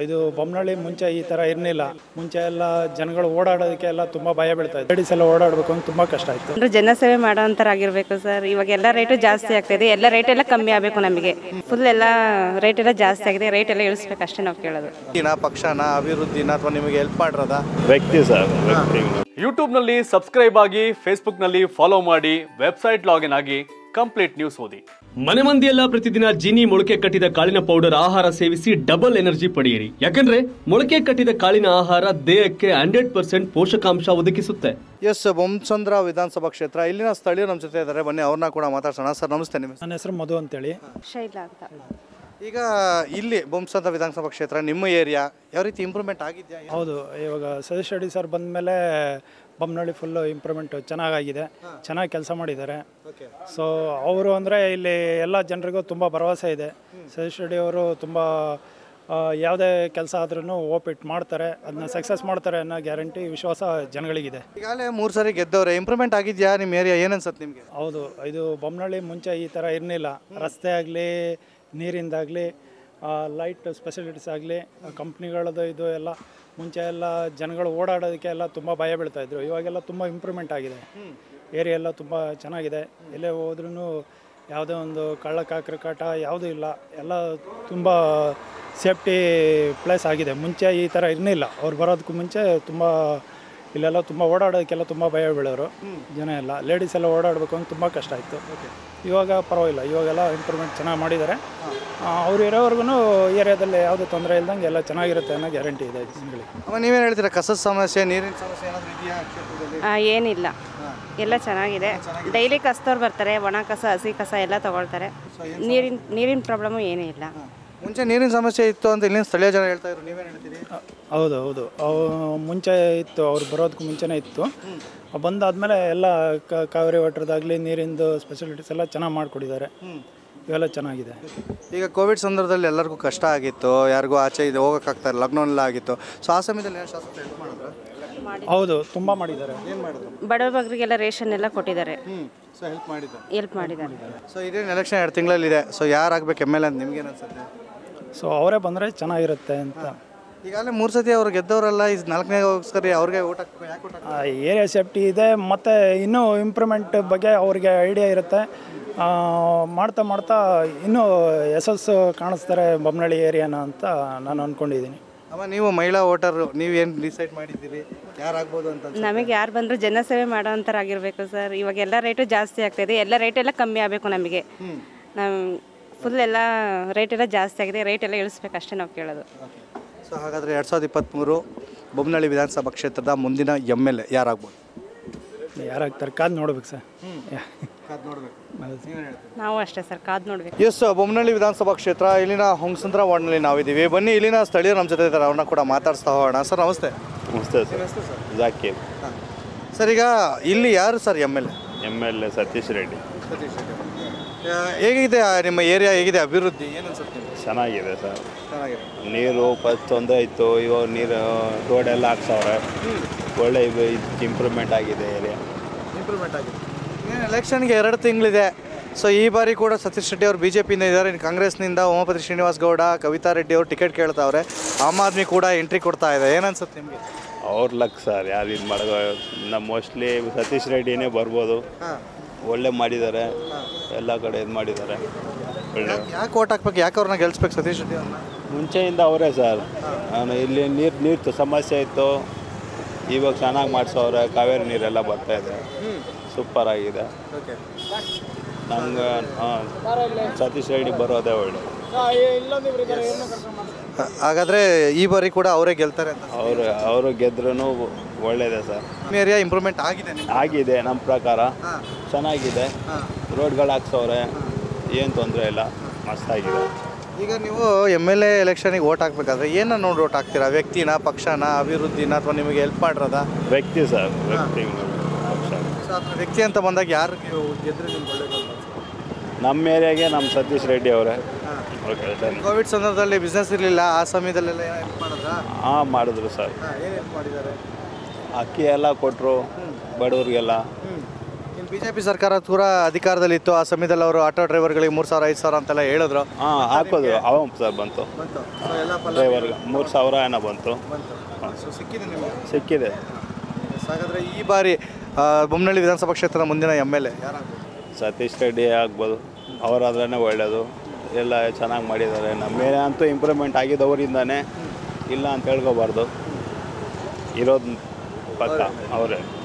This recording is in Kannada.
ಇದು ಬೊಮ್ಮನಹಳ್ಳಿ ಮುಂಚೆ ಈ ಥರ ಇರಲಿಲ್ಲ ಮುಂಚೆ ಎಲ್ಲ ಜನಗಳು ಓಡಾಡೋದಕ್ಕೆ ಎಲ್ಲ ತುಂಬ ಭಯ ಬೀಳ್ತಾ ಇತ್ತು ಲೇಡೀಸ್ ಎಲ್ಲ ಓಡಾಡಬೇಕು ಅಂತ ತುಂಬ ಕಷ್ಟ ಇತ್ತು ಅಂದ್ರೆ ಜನಸೇವೆ ಮಾಡೋ ಆಗಿರ್ಬೇಕು ಸರ್ ಇವಾಗ ಎಲ್ಲ ರೇಟು ಜಾಸ್ತಿ ಆಗ್ತಾಯಿದೆ ಎಲ್ಲ ರೇಟ್ ಎಲ್ಲ ಕಮ್ಮಿ ಆಗಬೇಕು ನಮಗೆ ಫುಲ್ ಎಲ್ಲ ರೇಟ್ ಎಲ್ಲ ಜಾಸ್ತಿ ಆಗಿದೆ ರೇಟ್ ಎಲ್ಲ ಇಳಿಸ್ಬೇಕು ಅಷ್ಟೇ ನಾವು ಕೇಳೋದು ವ್ಯಕ್ತಿನ ಪಕ್ಷನ ಅಭಿವೃದ್ಧಿನ ಅಥವಾ ನಿಮಗೆ ಹೆಲ್ಪ್ ಮಾಡಿರೋದ ವ್ಯಕ್ತಿ ಸರ್ ವ್ಯಕ್ತಿ ಯೂಟ್ಯೂಬ್ನಲ್ಲಿ ಸಬ್ಸ್ಕ್ರೈಬ್ ಆಗಿ ಫೇಸ್ಬುಕ್ನಲ್ಲಿ ಫಾಲೋ ಮಾಡಿ ವೆಬ್ಸೈಟ್ ಲಾಗಿನ್ ಆಗಿ ಕಂಪ್ಲೀಟ್ ನ್ಯೂಸ್ ಓದಿ ಮನೆ ಮಂದಿಯೆಲ್ಲ ಪ್ರತಿದಿನ ಜೀನಿ ಮೊಳಕೆ ಕಟ್ಟಿದ ಕಾಳಿನ ಪೌಡರ್ ಆಹಾರ ಸೇವಿಸಿ ಡಬಲ್ ಎನರ್ಜಿ ಪಡೆಯಿರಿ ಯಾಕಂದ್ರೆ ಮೊಳಕೆ ಕಟ್ಟಿದ ಕಾಳಿನ ಆಹಾರ ದೇಹಕ್ಕೆ ಹಂಡ್ರೆಡ್ ಪರ್ಸೆಂಟ್ ಪೋಷಕಾಂಶ ಒದಗಿಸುತ್ತೆ ಎಸ್ ಬೊಮ್ಮಚಂದ್ರ ವಿಧಾನಸಭಾ ಕ್ಷೇತ್ರ ಇಲ್ಲಿನ ಸ್ಥಳೀಯರು ನಮ್ಮ ಜೊತೆ ಇದ್ದಾರೆ ಬನ್ನಿ ಅವ್ರನ್ನ ಕೂಡ ಮಾತಾಡ್ಸೋಣ ಸರ್ ನಮಸ್ತೆ ನಿಮ್ಮ ಹೆಸರು? ನನ್ನ ಹೆಸರು ಮಧು ಅಂತೇಳಿ ಶೈಲಾ ಅಂತ ಈಗ ಇಲ್ಲಿ ಬೊಮ್ಮಚಂದ್ರ ವಿಧಾನಸಭಾ ಕ್ಷೇತ್ರ ನಿಮ್ಮ ಏರಿಯಾ ಯಾವ ರೀತಿ ಇಂಪ್ರೂವ್ಮೆಂಟ್ ಆಗಿದೆಯಾ ಹೌದು ಇವಾಗ ಸತೀಶ್ ರೆಡ್ಡಿ ಸರ್ ಬಂದ ಮೇಲೆ ಬೊಮ್ಮನಹಳ್ಳಿ ಫುಲ್ಲು ಇಂಪ್ರೂವ್ಮೆಂಟ್ ಚೆನ್ನಾಗಾಗಿದೆ ಚೆನ್ನಾಗಿ ಕೆಲಸ ಮಾಡಿದ್ದಾರೆ ಸೊ ಅವರು ಅಂದರೆ ಇಲ್ಲಿ ಎಲ್ಲ ಜನರಿಗೂ ತುಂಬ ಭರವಸೆ ಇದೆ ಸತೀಶ್ ರೆಡ್ಡಿ ಅವರು ತುಂಬ ಆ, ಯಾವುದೇ ಕೆಲಸ ಆದ್ರೂ ಓಪಿಟ್ ಮಾಡ್ತಾರೆ ಅದನ್ನ ಸಕ್ಸಸ್ ಮಾಡ್ತಾರೆ ಅನ್ನೋ ಗ್ಯಾರಂಟಿ ವಿಶ್ವಾಸ ಜನಗಳಿಗಿದೆ ಈಗಾಗಲೇ ಮೂರು ಸರಿ ಗೆದ್ದವ್ರೆ ಇಂಪ್ರೂವ್ಮೆಂಟ್ ಆಗಿದೆಯಾ ನಿಮ್ಮ ಏರಿಯಾ ಏನನ್ಸತ್ತೆ ನಿಮಗೆ ಹೌದು ಇದು ಬೊಮ್ಮನಹಳ್ಳಿ ಮುಂಚೆ ಈ ಥರ ಇರಲಿಲ್ಲ ರಸ್ತೆ ಆಗಲಿ ನೀರಿಂದಾಗಲಿ ಲೈಟ್ ಫೆಸಿಲಿಟೀಸ್ ಆಗಲಿ ಕಂಪ್ನಿಗಳದ್ದು ಇದು ಎಲ್ಲ ಮುಂಚೆ ಎಲ್ಲ ಜನಗಳು ಓಡಾಡೋದಕ್ಕೆ ಎಲ್ಲ ತುಂಬ ಭಯ ಬೀಳ್ತಾ ಇದ್ರು ಇವಾಗೆಲ್ಲ ತುಂಬ ಇಂಪ್ರೂವ್ಮೆಂಟ್ ಆಗಿದೆ ಏರಿಯಾ ಎಲ್ಲ ತುಂಬ ಚೆನ್ನಾಗಿದೆ ಎಲ್ಲೇ ಹೋದ್ರೂ ಯಾವುದೇ ಒಂದು ಕಳ್ಳ ಕಾಕ್ರ ಕಾಟ ಯಾವುದೂ ಇಲ್ಲ ಎಲ್ಲ ತುಂಬ ಸೇಫ್ಟಿ ಪ್ಲೇಸ್ ಆಗಿದೆ ಮುಂಚೆ ಈ ಥರ ಇರಲಿಲ್ಲ ಅವ್ರು ಬರೋದಕ್ಕೂ ಮುಂಚೆ ತುಂಬ ಇಲ್ಲೆಲ್ಲ ತುಂಬ ಓಡಾಡೋದಕ್ಕೆಲ್ಲ ತುಂಬ ಭಯ ಬೀಳೋರು ಜನ ಎಲ್ಲ ಲೇಡೀಸ್ ಎಲ್ಲ ಓಡಾಡಬೇಕು ಅಂತ ತುಂಬ ಕಷ್ಟ ಇತ್ತು ಇವಾಗ ಪರವಾಗಿಲ್ಲ ಇವಾಗೆಲ್ಲ ಇಂಪ್ರೂವ್ಮೆಂಟ್ ಚೆನ್ನಾಗಿ ಮಾಡಿದ್ದಾರೆ ಅವ್ರು ಇರೋವರೆಗೂ ಏರಿಯಾದಲ್ಲಿ ಯಾವುದೇ ತೊಂದರೆ ಇಲ್ದಂಗೆ ಎಲ್ಲ ಚೆನ್ನಾಗಿರುತ್ತೆ ಅನ್ನೋ ಗ್ಯಾರಂಟಿ ಇದೆ ಜನಗಳಿಗೆ ಅಮ್ಮ ನೀವೇನು ಹೇಳ್ತೀರಾ ಕಸದ ಸಮಸ್ಯೆ ನೀರಿನ ಸಮಸ್ಯೆ ಏನಾದರೂ ಇದೆಯಾ ಕ್ಷೇತ್ರದಲ್ಲಿ ಆ, ಏನಿಲ್ಲ ಎಲ್ಲ ಚೆನ್ನಾಗಿದೆ ಡೈಲಿ ಕಸ್ತವ್ರು ಬರ್ತಾರೆ ಒಣ ಕಸ ಹಸಿ ಕಸ ಎಲ್ಲ ತಗೊಳ್ತಾರೆ ನೀರಿನ ನೀರಿನ ಪ್ರಾಬ್ಲಮ್ಮು ಏನೂ ಇಲ್ಲ ಮುಂಚೆ ನೀರಿನ ಸಮಸ್ಯೆ ಇತ್ತು ಅಂತ ಇಲ್ಲಿನ ಸ್ಥಳೀಯ ಜನ ಹೇಳ್ತಾ ಇದ್ರು ನೀವೇನು ಹೇಳ್ತೀರಿ ಹೌದು ಹೌದು ಅವು ಮುಂಚೆ ಇತ್ತು ಅವ್ರು ಬರೋದಕ್ಕೂ ಮುಂಚೆನೇ ಇತ್ತು ಬಂದಾದಮೇಲೆ ಎಲ್ಲ ಕ- ಕಾವೇರಿ ವಾಟರ್ದಾಗಲಿ ನೀರಿಂದು ಸ್ಪೆಷಾಲಿಟೀಸ್ ಎಲ್ಲ ಚೆನ್ನಾಗಿ ಮಾಡಿಕೊಟ್ಟಿದ್ದಾರೆ ಇವೆಲ್ಲ ಚೆನ್ನಾಗಿದೆ ಈಗ ಕೋವಿಡ್ ಸಂದರ್ಭದಲ್ಲಿ ಎಲ್ಲರಿಗೂ ಕಷ್ಟ ಆಗಿತ್ತು ಯಾರಿಗೂ ಆಚೆ ಇದೆ ಹೋಗೋಕ್ಕಾಗ್ತಾ ಇಲ್ಲ ಲಾಕ್ಡೌನ್ ಎಲ್ಲ ಆಗಿತ್ತು ಸೊ ಆ ಸಮಯದಲ್ಲಿ ಏನು ಶಾಸಕರು ಹೆಲ್ಪ್ ಮಾಡಿದ್ರು ಹೌದು ತುಂಬ ಮಾಡಿದ್ದಾರೆ ಏನು ಮಾಡಿದ್ರು ಬಡವ ಬಗ್ಗರಿಗೆಲ್ಲ ರೇಷನ್ ಎಲ್ಲ ಕೊಟ್ಟಿದ್ದಾರೆ ಹ್ಞೂ ಸೊ ಹೆಲ್ಪ್ ಮಾಡಿದ್ದು ಹೆಲ್ಪ್ ಮಾಡಿದ್ದಾರೆ ಸೊ ಇದೇನು ಎಲೆಕ್ಷನ್ ಎರಡು ತಿಂಗಳಲ್ಲಿದೆ ಸೊ ಯಾರು ಆಗ್ಬೇಕು ಎಮ್ ಎಲ್ ಎ ಅಂತ ನಿಮ್ಗೇನು ಅನ್ಸುತ್ತೆ ಸೊ ಅವರೇ ಬಂದರೆ ಚೆನ್ನಾಗಿರುತ್ತೆ ಅಂತ ಈಗಾಗಲೇ ಮೂರು ಸತಿ ಅವ್ರು ಗೆದ್ದವರೆಲ್ಲ ಈ ನಾಲ್ಕನೇಗೋಸ್ಕರ ಅವ್ರಿಗೆ ಓಟ್ ಹಾಕ್ಬೇಕು ಯಾಕೆ ಓಟ್ ಹಾಕ್ಬೇಕು ಏರಿಯಾ ಸೇಫ್ಟಿ ಇದೆ ಮತ್ತು ಇನ್ನೂ ಇಂಪ್ರೂವ್ಮೆಂಟ್ ಬಗ್ಗೆ ಅವ್ರಿಗೆ ಐಡಿಯಾ ಇರುತ್ತೆ ಆ, ಮಾಡ್ತಾ ಮಾಡ್ತಾ ಇನ್ನೂ ಯಶಸ್ಸು ಕಾಣಿಸ್ತಾರೆ ಬೊಮ್ಮನಹಳ್ಳಿ ಏರಿಯಾನ ಅಂತ ನಾನು ಅಂದ್ಕೊಂಡಿದ್ದೀನಿ ಅಮ್ಮ ನೀವು ಮಹಿಳಾ ವೋಟರ್ ನೀವು ಏನು ಡಿಸೈಡ್ ಮಾಡಿದ್ದೀರಿ ಯಾರು ಆಗ್ಬೋದು ಅಂತ ಅನ್ಸುತ್ತೆ? ನಮಗೆ ಯಾರು ಬಂದರೂ ಜನಸೇವೆ ಮಾಡೋ ಆಗಿರಬೇಕು ಸರ್ ಇವಾಗ ಎಲ್ಲ ರೇಟು ಜಾಸ್ತಿ ಆಗ್ತಾಯಿದೆ ಎಲ್ಲ ರೇಟ್ ಎಲ್ಲ ಕಮ್ಮಿ ಆಗಬೇಕು ನಮಗೆ ನಾವು ಫುಲ್ ಎಲ್ಲ ರೇಟ್ ಎಲ್ಲ ಜಾಸ್ತಿ ಆಗಿದೆ ರೇಟ್ ಎಲ್ಲ ಇಳಿಸ್ಬೇಕು ಅಷ್ಟೇ ನಾವು ಕೇಳೋದು ಸೊ ಹಾಗಾದರೆ ಎರಡು ಸಾವಿರದ ಇಪ್ಪತ್ತ್ಮೂರು ಬೊಮ್ಮನಹಳ್ಳಿ ವಿಧಾನಸಭಾ ಕ್ಷೇತ್ರದ ಮುಂದಿನ ಎಮ್ ಎಲ್ ಎ ಯಾರಾಗ್ಬೋದು ಯಾರಾಗ್ತಾರೆ ಕಾದು ನೋಡ್ಬೇಕು ಸರ್ ನಾವು ಅಷ್ಟೇ ಸರ್ ಕಾದು ನೋಡ್ಬೇಕು ಎಸ್ ಬೊಮ್ಮನಹಳ್ಳಿ ವಿಧಾನಸಭಾ ಕ್ಷೇತ್ರ ಇಲ್ಲಿನ ಹೊಂಗಸಂದ್ರ ವಾರ್ಡ್ನಲ್ಲಿ ನಾವಿದ್ದೀವಿ ಬನ್ನಿ ಇಲ್ಲಿನ ಸ್ಥಳೀಯರು ನಮ್ಮ ಜೊತೆ ಇದ್ದಾರೆ ಅವ್ರನ್ನ ಕೂಡ ಮಾತಾಡಿಸ್ತಾ ಹೋಗೋಣ ಸರ್ ನಮಸ್ತೆ ನಮಸ್ತೆ ಸರ್ ಜಾಕೀರ್ ಸರ್ ಈಗ ಇಲ್ಲಿ ಯಾರು sir M L A M L A Satish Reddy ಹೇಗಿದೆ ಆ ನಿಮ್ಮ ಏರಿಯಾ ಹೇಗಿದೆ ಅಭಿವೃದ್ಧಿ ಏನು ಅನ್ಸುತ್ತೆ ನಿಮ್ಗೆ? ಚೆನ್ನಾಗಿದೆ ಸರ್ ಚೆನ್ನಾಗಿದೆ ನೀರು ಫಸ್ಟ್ ತೊಂದರೆ ಇತ್ತು ಇವಾಗ ನೀರು ರೋಡ್ ಎಲ್ಲ ಹಾಕ್ಸವ್ರೆ ಒಳ್ಳೆ ಇಂಪ್ರೂವ್ಮೆಂಟ್ ಆಗಿದೆ ಏರಿಯಾ ಇಂಪ್ರೂವ್ಮೆಂಟ್ ಆಗಿದೆ ಏನು ಎಲೆಕ್ಷನ್ಗೆ ಎರಡು ತಿಂಗಳಿದೆ ಸೊ ಈ ಬಾರಿ ಕೂಡ ಸತೀಶ್ ರೆಡ್ಡಿ ಅವರು ಬಿ ಜೆ ಪಿಯಿಂದ ಇದ್ದಾರೆ ಇನ್ನು ಕಾಂಗ್ರೆಸ್ನಿಂದ ಉಮಾಪತಿ ಶ್ರೀನಿವಾಸ್ ಗೌಡ ಕವಿತಾ ರೆಡ್ಡಿ ಅವರು ಟಿಕೆಟ್ ಕೇಳ್ತಾವ್ರೆ ಆಮ್ ಆದ್ಮಿ ಕೂಡ ಎಂಟ್ರಿ ಕೊಡ್ತಾ ಇದೆ ಏನನ್ಸುತ್ತೆ ನಿಮಗೆ ಅವ್ರ ಲಕ್ ಸರ್ ಯಾರು ಇದು ಮಾಡೋ ನಮ್ಮ ಮೋಸ್ಟ್ಲಿ ಸತೀಶ್ ರೆಡ್ಡಿನೇ ಬರ್ಬೋದು ಒಳ್ಳೆ ಮಾಡಿದ್ದಾರೆ ಎಲ್ಲ ಕಡೆ ಇದು ಮಾಡಿದ್ದಾರೆ ಒಳ್ಳೆ ಯಾಕೆ ಓಟ್ ಹಾಕ್ಬೇಕು ಯಾಕೆ ಅವ್ರನ್ನ ಗೆಲ್ಸ್ಬೇಕು ಸತೀಶ್ ರೆಡ್ಡಿ ಅವ್ರನ್ನ ಮುಂಚೆಯಿಂದ ಅವರೇ ಸರ್ ನಾನು ಇಲ್ಲಿ ನೀರು ನೀರು ಸಮಸ್ಯೆ ಇತ್ತು ಇವಾಗ ಚೆನ್ನಾಗಿ ಮಾಡಿಸೋರೆ ಕಾವೇರಿ ನೀರೆಲ್ಲ ಬರ್ತಾ ಇದೆ ಸೂಪರ್ ಆಗಿದೆ ಓಕೆ ನಂಗೆ ಹಾಂ ಸತೀಶ್ ರೆಡ್ಡಿ ಬರೋದೇ ಒಳ್ಳೆ ಹಾಗಾದ್ರೆ ಈ ಬಾರಿ ಕೂಡ ಅವರೇ ಗೆಲ್ತಾರೆ ಅಂತ ಅವರು ಅವರು ಗೆದ್ರೂ ಒಳ್ಳೇದೇ ಸರ್ ನಿಮ್ಮ ಏರಿಯಾ ಇಂಪ್ರೂವ್ಮೆಂಟ್ ಆಗಿದೆ ನಿಮ್ಗೆ ಆಗಿದೆ ನಮ್ಮ ಪ್ರಕಾರ ಚೆನ್ನಾಗಿದೆ ರೋಡ್ಗಳು ಹಾಕ್ಸವ್ರೆ ಏನು ತೊಂದರೆ ಇಲ್ಲ ಮಸ್ತಾಗಿದೆ ಈಗ ನೀವು ಎಮ್ ಎಲ್ ಎ ಎಲೆಕ್ಷನಿಗೆ ಓಟ್ ಹಾಕ್ಬೇಕಾದ್ರೆ ಏನನ್ನ ನೋಡಿ ಓಟ್ ಹಾಕ್ತೀರಾ ವ್ಯಕ್ತಿನ ಪಕ್ಷನ ಅಭಿವೃದ್ಧಿನ ಅಥವಾ ನಿಮಗೆ ಹೆಲ್ಪ್ ಮಾಡಿರೋದ ವ್ಯಕ್ತಿ ಸರ್ ವ್ಯಕ್ತಿ ಪಕ್ಷ ಸೊ ಅದ್ರ ವ್ಯಕ್ತಿ ಅಂತ ಬಂದಾಗ ಯಾರು ನೀವು ಗೆದ್ರೆ ನಿಮ್ಗೆ ಒಳ್ಳೇದು ಅಂತ ಅನ್ಸುತ್ತೆ? ನಮ್ಮ ಏರಿಯಾಗೆ ನಮ್ಮ ಸತೀಶ್ ರೆಡ್ಡಿ ಅವರೇ ಓಕೆ ಕೋವಿಡ್ ಸಂದರ್ಭದಲ್ಲಿ ಬಿಸ್ನೆಸ್ ಇರಲಿಲ್ಲ ಆ ಸಮಯದಲ್ಲೆಲ್ಲ ಏನು ಹೆಲ್ಪ್ ಮಾಡಿದ್ರಾ ಹಾಂ ಮಾಡಿದ್ರು ಸರ್ ಏನು ಹೆಲ್ಪ್ ಮಾಡಿದ್ದಾರೆ ಅಕ್ಕಿ ಎಲ್ಲ ಕೊಟ್ಟರು ಬಡವ್ರಿಗೆಲ್ಲ ಇನ್ನು ಬಿ ಜೆ ಪಿ ಸರ್ಕಾರ ಕೂಡ ಅಧಿಕಾರದಲ್ಲಿತ್ತು ಆ ಸಮಯದಲ್ಲಿ ಅವರು ಆಟೋ ಡ್ರೈವರ್ಗಳಿಗೆ ಮೂರು ಸಾವಿರ ಐದು ಸಾವಿರ ಅಂತೆಲ್ಲ ಹೇಳಿದ್ರು ಹಾಂ ಹಾಕೋದು ಅವ ಸರ್ ಬಂತು ಸೊ ಎಲ್ಲ ಡ್ರೈವರ್ಗೆ ಮೂರು ಸಾವಿರ ಏನೋ ಬಂತು ಸೊ ಸಿಕ್ಕಿದೆ ನಿಮಗೆ ಸಿಕ್ಕಿದೆ ಹಾಗಾದರೆ ಈ ಬಾರಿ ಆ, ಬೊಮ್ಮನಹಳ್ಳಿ ವಿಧಾನಸಭಾ ಕ್ಷೇತ್ರದ ಮುಂದಿನ M L A Satish Reddy ಆಗ್ಬೋದು ಅವರಾದ್ರೇ ಒಳ್ಳೆಯದು ಎಲ್ಲ ಚೆನ್ನಾಗಿ ಮಾಡಿದ್ದಾರೆ ನಮ್ಮ ಮೇಲೆ ಅಂತೂ ಇಂಪ್ರೂವ್ಮೆಂಟ್ ಆಗಿದ್ದವರಿಂದಾನೇ ಇಲ್ಲ ಅಂತ ಹೇಳ್ಕೋಬಾರ್ದು ಇರೋದು ಪಕ್ಕ ಅವರೇ